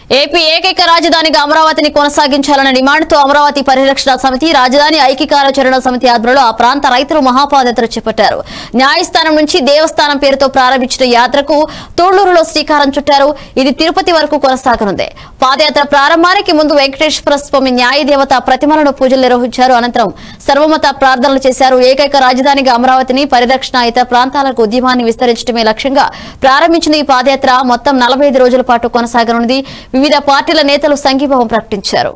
AP ఏకైక రాజధానిగా అమరావతిని కొనసాగించాలన్న డిమాండ్తో అమరావతి పరిరక్షణ సమితి రాజధాని ఐక్యకార్యాచరణ సమితి ఆధ్వర్యంలో ఆ ప్రాంత రైతులు మహాపాదయాత్ర చేపట్టారు న్యాయస్థానం నుంచి దేవస్థానం పేరుతో ప్రారంభించిన యాత్రకు తోళ్లూరులో శ్రీకారం చుట్టారు ఇది తిరుపతి వరకు కొనసాగనుంది పాదయాత్ర ప్రారంభానికి ముందు వెంకటేశ్వర స్వామి న్యాయ దేవత ప్రతిమలను పూజలు నిర్వహించారు అనంతరం సర్వమత ప్రార్థనలు చేశారు ఏకైక రాజధానిగా అమరావతిని పరిరక్షణ ఇతర ప్రాంతాలకు ఉద్యమాన్ని విస్తరించడమే లక్ష్యంగా ప్రారంభించిన ఈ పాదయాత్ర మొత్తం నలభై రోజుల పాటు కొనసాగనున్నది వివిధ పార్టీల నేతలు సంఘీభావం ప్రకటించారు